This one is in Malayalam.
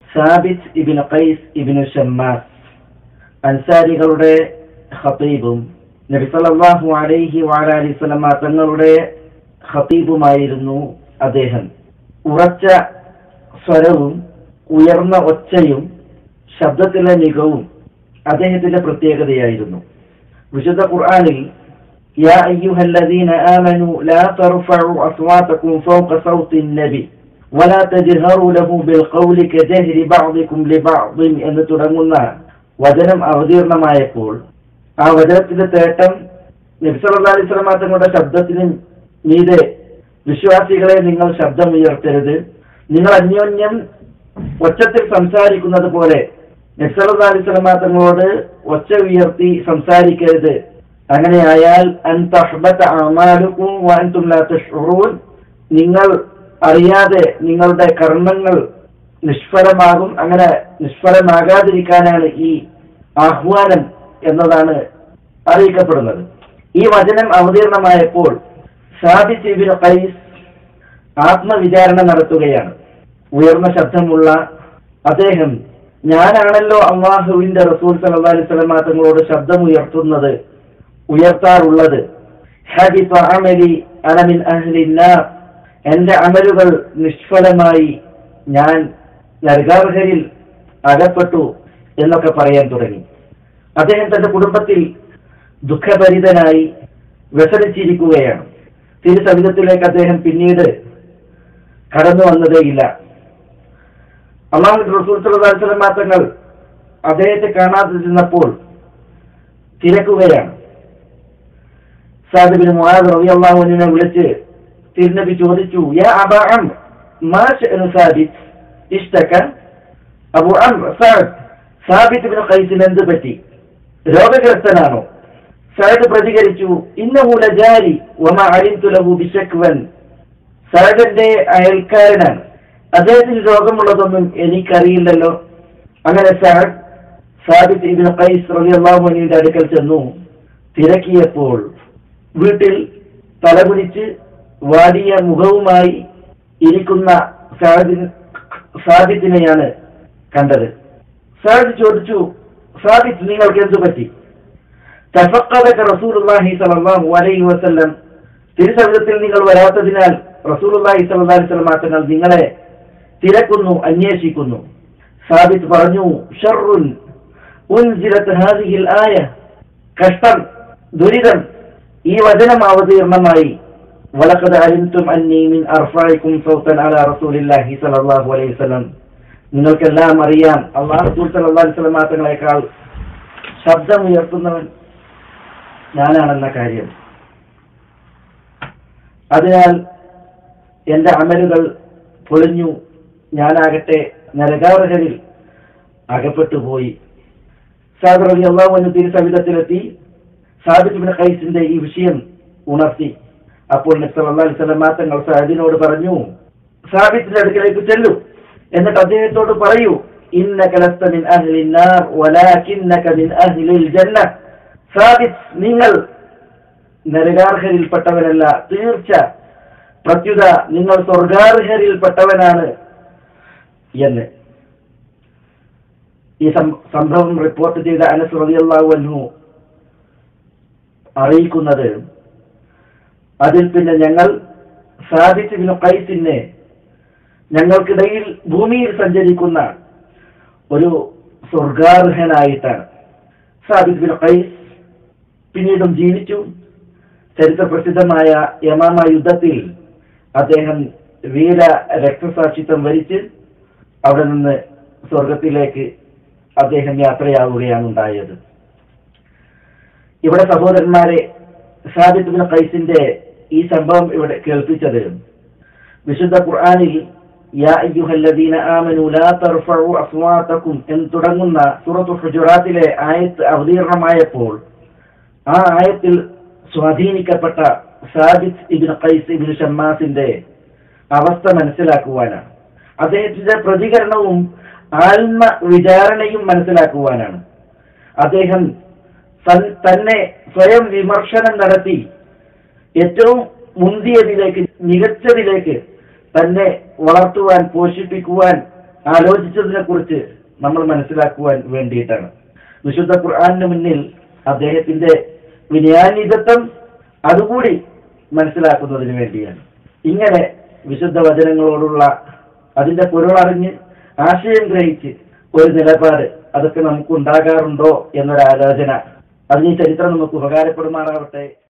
സാബിത്ത് ഇബിന് ഖൈസ് ഇബിന് ഷമ്മാസ് അൻസാരികളുടെ ഖതീബും നബി സല്ലല്ലാഹു അലൈഹി വഅലി വസല്ലമ തങ്ങളുടെ ഖതീബുമായിരുന്നു അദ്ദേഹം ഉറച്ച സ്വരവും ഉയർന്ന ഒച്ചയും ശബ്ദത്തിലെ മികവും അദ്ദേഹത്തിന്റെ പ്രത്യേകതയായിരുന്നു വിശുദ്ധ ഖുർആനിൽ യാ അയ്യുഹല്ലദീന ആമനു ലാ തർഫഉ അസ്വാതകും ഫൗക സൗത്തി നബി ولا تجهروا له بالقول كجهر بعضكم لبعض എന്ന് തുടങ്ങുന്ന വചനം അവതീർണമായപ്പോൾ ആ വചനത്തിന്റെ തേട്ടം നബ്സല്ലാ അലിസ്ലാം തങ്ങളുടെ ശബ്ദത്തിന് മീതെ വിശ്വാസികളെ നിങ്ങൾ ശബ്ദം ഉയർത്തരുത് നിങ്ങൾ അന്യോന്യം ഒച്ചത്തിൽ സംസാരിക്കുന്നത് പോലെ നബ്സല്ലാ അലിസ്ലാം തങ്ങളോട് ഒച്ച ഉയർത്തി സംസാരിക്കരുത് അങ്ങനെയായാൽ അൻ തഹ്ബത അമാലുക്കും വഅൻതും ലാ തഷ്ഉറൂൻ നിങ്ങൾ അറിയാതെ നിങ്ങളുടെ കർമ്മങ്ങൾ നിഷ്ഫലമാകും അങ്ങനെ നിഷ്ഫലമാകാതിരിക്കാനാണ് ഈ ആഹ്വാനം എന്നതാണ് അറിയിക്കപ്പെടുന്നത് ഈ വചനം അവതീർണമായപ്പോൾ സാബിത്ത് ഇബിൻ ഖൈസ് ആത്മവിചാരണ നടത്തുകയാണ് ഉയർന്ന ശബ്ദമുള്ള അദ്ദേഹം ഞാനാണല്ലോ അള്ളാഹുവിന്റെ റസൂൽ സല്ലല്ലാഹു അലൈഹി വസല്ലം തങ്ങളോട് ശബ്ദം ഉയർത്തുന്നത് ഉയർത്താറുള്ളത് ഹദിഫ അമലി അനമിൻ അഹ്ലിന്നാർ എന്റെ അമലുകൾ നിഷ്ഫലമായി ഞാൻ നരകാർഹരിൽ അകപ്പെട്ടു എന്നൊക്കെ പറയാൻ തുടങ്ങി അദ്ദേഹം തന്റെ കുടുംബത്തിൽ ദുഃഖഭരിതനായി വ്യസനിച്ചിരിക്കുകയാണ് തിരുസവിധത്തിലേക്ക് അദ്ദേഹം പിന്നീട് കടന്നു വന്നതേയില്ല അള്ളാഹു റസൂൽ സല്ലല്ലാഹു അലൈഹി വസല്ലം തങ്ങൾ അദ്ദേഹത്തെ കാണാതിരുന്നപ്പോൾ തിരക്കുകയാണ് സാദിബിന് മുഹാദ് റളിയല്ലാഹു അൻഹുവിനെ വിളിച്ച് തിരുനബി ചോദിച്ചു യാ അബ അം മാ ശഅനു സാബിത്ത് ഇഷ്തക അബു അം സഅദ് സാബിത്ത് ഇബ്നു ഖൈസിന് എന്ത് പറ്റി രോഗഗ്രസ്തനാണോ സഅദ് പ്രതികരിച്ചു ഇന്നഹു ലജാരി വമാ അലിംതു ലഹു ബിശക്വൻ സഅദിന്റെ അയൽക്കാരനാണ് അദ്ദേഹത്തിന് രോഗമുള്ളതൊന്നും എനിക്കറിയില്ലല്ലോ അങ്ങനെ സഅദ് സാബിത്ത് ഇബ്നു ഖൈസ് റളിയല്ലാഹു അൻഹുവിന്റെ അടുക്കൽ ചെന്നു തിരക്കിയപ്പോൾ വീട്ടിൽ തലകുനിച്ച് വാടിയ മുഖവുമായി ഇരിക്കുന്ന സാദിൻ സാദിത്തിനെയാണ് കണ്ടത് സാദിത്ത് ചോദിച്ചു സാദിത്ത് നിങ്ങൾക്ക് എന്തു പറ്റി തഫക്കതൊക്കെ റസൂലുള്ളാഹി സ്വല്ലല്ലാഹു അലൈഹി വസല്ലം തിരുസവിധത്തിൽ നിങ്ങൾ വരാത്തതിനാൽ റസൂലുള്ളാഹി സ്വല്ലല്ലാഹു അലൈഹി വസല്ലം തങ്ങൾ നിങ്ങളെ തിരക്കുന്നു അന്വേഷിക്കുന്നു സാദിത്ത് പറഞ്ഞു ഷർറുൻ ഉൻസിലത്ത് ഹാദിഹിൽ ആയ കഷ്ടം ദുരിതം ഈ വചനം അവതീർണമായി ولقد علمتم أني من أرفعكم صوتا على رسول الله صلى الله عليه وسلم നിങ്ങൾക്കെല്ലാം അറിയാം അള്ളാഹു റസൂൽ സല്ലല്ലാഹു അലൈഹി വസല്ലം തങ്ങളെക്കാൾ ശബ്ദം ഉയർത്തുന്നവൻ ഞാനാണെന്ന കാര്യം അതിനാൽ എന്റെ അമലുകൾ പൊളിഞ്ഞു ഞാനാകട്ടെ നരകാർഹരിൽ അകപ്പെട്ടു പോയി സാദർ അലി അള്ളാഹു എന്ന തിരുസവിധത്തിലെത്തി സാദിഖ് ഇബ്നു ഖൈസിന്റെ ഈ വിഷയം ഉണർത്തി അപ്പോൾ നബി സല്ലല്ലാഹു അലൈഹി വസല്ലം തങ്ങൾ സാദിനോട് പറഞ്ഞു സാബിത്തിന്റെ അടുക്കലേക്ക് ചെല്ലു എന്നിട്ട് അദ്ദേഹത്തോട് പറയൂ ഇന്നക ലസ്ത മിൻ അഹ്ലി നാർ വലാകിന്നക മിൻ അഹ്ലിൽ ജന്ന സാബിത്ത് നിങ്ങൾ നരകാർഹരിൽപ്പെട്ടവനല്ല തീർച്ച പ്രത്യുത നിങ്ങൾ സ്വർഗാർഹരിൽപ്പെട്ടവനാണ് എന്ന് ഈ സം- സംഭവം റിപ്പോർട്ട് ചെയ്ത അനസ് റളിയല്ലാഹു അൻഹു അറിയിക്കുന്നത് അതിൽ പിന്നെ ഞങ്ങൾ സാദിത്ത് ബിൻ ഖൈസിനെ ഞങ്ങൾക്കിടയിൽ ഭൂമിയിൽ സഞ്ചരിക്കുന്ന ഒരു സ്വർഗാർഹനായിട്ടാണ് സാദിത്ത് ബിൻ ഖൈസ് പിന്നീടും ജീവിച്ചു ചരിത്ര പ്രസിദ്ധമായ യമാമ യുദ്ധത്തിൽ അദ്ദേഹം വീര രക്തസാക്ഷിത്വം വരിച്ച് അവിടെ നിന്ന് സ്വർഗത്തിലേക്ക് അദ്ദേഹം യാത്രയാവുകയാണ് ഉണ്ടായത് ഇവിടെ സഹോദരന്മാരെ സാദിത്ത് ബിൻ ഖൈസിന്റെ ഈ സംഭവം ഇവിടെ കേൾപ്പിച്ചത് വിശുദ്ധ ഖുർആനിൽ യാ അയ്യുഹല്ലദീന ആമനു ലാ തർഫഉ അസ്വാതകും എന്ന് തുടങ്ങുന്ന സൂറത്തു ഹുജറാത്തിലെ ആയത്ത് അവതീർണമായപ്പോൾ ആ ആയത്തിൽ സ്വാധീനിക്കപ്പെട്ട സാദിഖ് ഇബിൻ ഖൈസ് ഇബിൻ ഷമ്മാസിന്റെ അവസ്ഥ മനസ്സിലാക്കുവാനാണ് അദ്ദേഹത്തിന്റെ പ്രതികരണവും ആത്മ വിചാരണയും മനസ്സിലാക്കുവാനാണ് അദ്ദേഹം തൻ- തന്നെ സ്വയം വിമർശനം നടത്തി ഏറ്റവും മുന്തിയതിലേക്ക് മികച്ചതിലേക്ക് തന്നെ വളർത്തുവാൻ പോഷിപ്പിക്കുവാൻ ആലോചിച്ചതിനെ കുറിച്ച് നമ്മൾ മനസ്സിലാക്കുവാൻ വേണ്ടിയിട്ടാണ് വിശുദ്ധ ഖുർആാനിന് മുന്നിൽ അദ്ദേഹത്തിന്റെ വിനയാന്വിതത്വം അതുകൂടി മനസ്സിലാക്കുന്നതിന് വേണ്ടിയാണ് ഇങ്ങനെ വിശുദ്ധ വചനങ്ങളോടുള്ള അതിന്റെ പൊരുളറിഞ്ഞ് ആശയം ഗ്രഹിച്ച് ഒരു നിലപാട് അതൊക്കെ നമുക്ക് ഉണ്ടാകാറുണ്ടോ എന്നൊരു ആലോചന അതിന് ഈ ചരിത്രം നമുക്ക് ഉപകാരപ്പെടുമാറാവട്ടെ